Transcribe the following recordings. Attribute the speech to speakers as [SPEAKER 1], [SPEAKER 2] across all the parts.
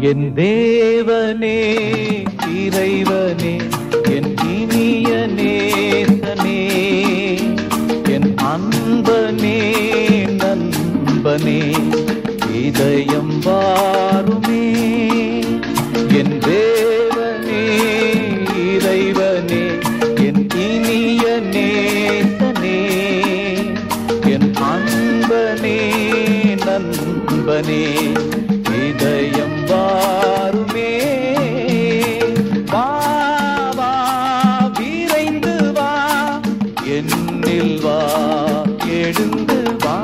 [SPEAKER 1] என் தேவனே இறைவனே என் இனிய நேசனே என் அன்பனே நண்பனே இதயம் வாருமே என் தேவனே இறைவனே என் இனிய நேசனே என் அன்பனே நண்பனே இதயம் வாருமே வா வா விரைந்து வா என்னில் வா எழுந்து வா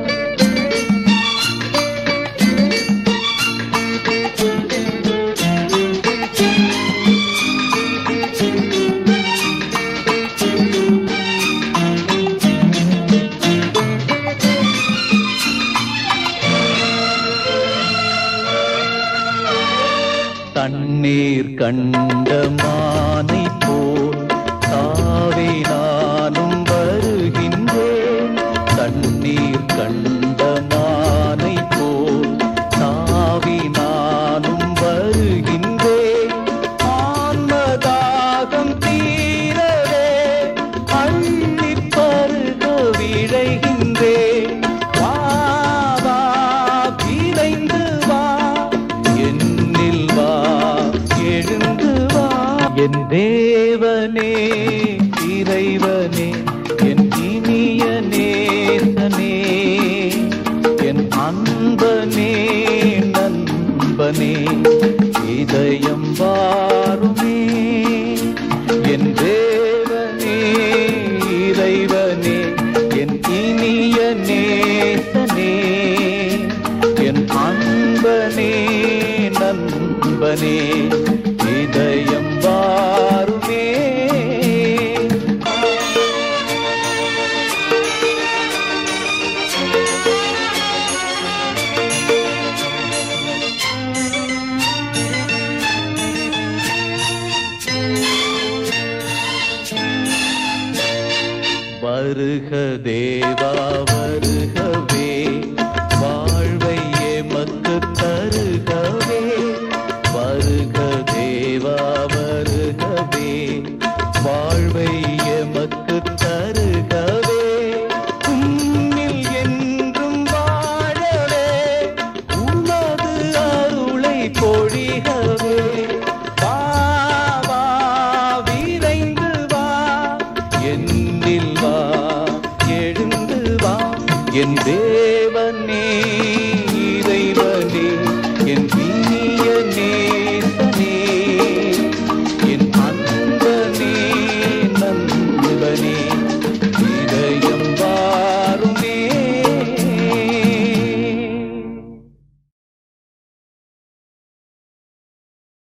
[SPEAKER 1] தண்ணீர் கண்ட மானை போல் தாவே நானும் வருகின்றேன் தண்ணீர் கண்ட மானை போல் தாவி நானும் வருகின்றேன் ஆன்மதாகம் தீரவே அள்ளி பருக விழைகின்றேன் வா வா விரைந்து வா என்னில் வா எழுந்து வா என் தேவனே இறைவனே என் இனிய நேசனே என் அன்பனே நண்பனே இதயம் வாருமே என் தேவனே இறைவனே என் இனிய நேசனே என் அன்பனே நண்பனே இதயம்